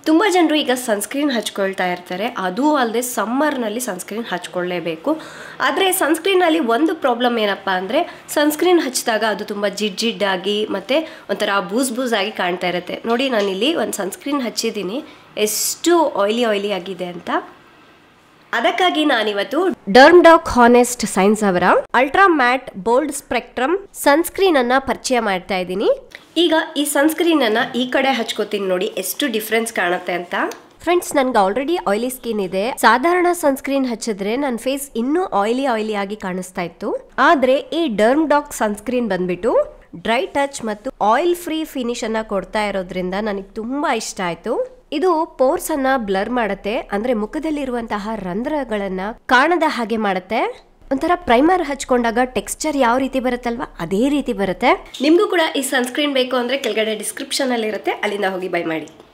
ತುಂಬ ಜನರು ಈಗ ಸನ್ಸ್ಕ್ರೀನ್ ಹಚ್ಕೊಳ್ತಾ ಇರ್ತಾರೆ ಅದೂ ಅಲ್ಲದೆ ಸಮ್ಮರ್ನಲ್ಲಿ ಸನ್ಸ್ಕ್ರೀನ್ ಹಚ್ಕೊಳ್ಳೇಬೇಕು ಆದರೆ ಸನ್ಸ್ಕ್ರೀನಲ್ಲಿ ಒಂದು ಪ್ರಾಬ್ಲಮ್ ಏನಪ್ಪ ಅಂದರೆ ಸನ್ಸ್ಕ್ರೀನ್ ಹಚ್ಚಿದಾಗ ಅದು ತುಂಬ ಜಿಡ್ ಜಿಡ್ಡಾಗಿ ಮತ್ತು ಒಂಥರ ಬೂಸ್ ಬೂಸ್ ಆಗಿ ಕಾಣ್ತಾ ಇರುತ್ತೆ ನೋಡಿ ನಾನಿಲ್ಲಿ ಒಂದು ಸನ್ಸ್ಕ್ರೀನ್ ಹಚ್ಚಿದ್ದೀನಿ ಎಷ್ಟು ಆಯ್ಲಿ ಆಯ್ಲಿ ಆಗಿದೆ ಅಂತ ಅದಕ್ಕಾಗಿ ನಾನಿವತ್ತು ಡರ್ಮ್ ಡಾಕ್ ಹಾನೆಸ್ಟ್ ಸೈನ್ಸ್ ಅವರ ultra matte bold spectrum sunscreen ಅನ್ನ ಪರಿಚಯ ಮಾಡ್ತಾ ಇದ್ದೀನಿ ಈಗ ಈ ಸನ್ಸ್ಕ್ರೀನ್ ಅನ್ನ ಈ ಕಡೆ ಹಚ್ಕೋತೀನಿ ನೋಡಿ ಎಷ್ಟು ಡಿಫ್ರೆನ್ಸ್ ಕಾಣುತ್ತೆ ಅಂತ ಫ್ರೆಂಡ್ಸ್ ನನ್ಗೆ ಆಲ್ರೆಡಿ ಆಯಿಲಿ ಸ್ಕಿನ್ ಇದೆ ಸಾಧಾರಣ ಸನ್ಸ್ಕ್ರೀನ್ ಹಚ್ಚಿದ್ರೆ ನನ್ನ ಫೇಸ್ ಇನ್ನೂ ಆಯಿಲಿ ಆಯಿಲಿ ಆಗಿ ಕಾಣಿಸ್ತಾ ಇತ್ತು ಆದ್ರೆ ಈ ಡರ್ಮ್ ಡಾಕ್ ಸನ್ಸ್ಕ್ರೀನ್ ಬಂದ್ಬಿಟ್ಟು ಡ್ರೈ ಟಚ್ ಮತ್ತು ಆಯಿಲ್ ಫ್ರೀ ಫಿನಿಶ್ ಅನ್ನ ಕೊಡ್ತಾ ಇರೋದ್ರಿಂದ ನನಗೆ ತುಂಬಾ ಇಷ್ಟ ಆಯ್ತು ಇದು ಪೋರ್ಸ್ ಅನ್ನ ಬ್ಲರ್ ಮಾಡುತ್ತೆ ಅಂದ್ರೆ ಮುಖದಲ್ಲಿರುವಂತಹ ರಂಧ್ರಗಳನ್ನ ಕಾಣದ ಹಾಗೆ ಮಾಡುತ್ತೆ ಒಂಥರ ಪ್ರೈಮರ್ ಹಚ್ಕೊಂಡಾಗ ಟೆಕ್ಸ್ಚರ್ ಯಾವ ರೀತಿ ಬರುತ್ತಲ್ವಾ ಅದೇ ರೀತಿ ಬರುತ್ತೆ ನಿಮಗೂ ಕೂಡ ಈ ಸನ್ಸ್ಕ್ರೀನ್ ಬೇಕು ಅಂದ್ರೆ ಕೆಳಗಡೆ ಡಿಸ್ಕ್ರಿಪ್ಷನ್ ಅಲ್ಲಿ ಇರುತ್ತೆ ಅಲ್ಲಿಂದ ಹೋಗಿ ಬೈ ಮಾಡಿ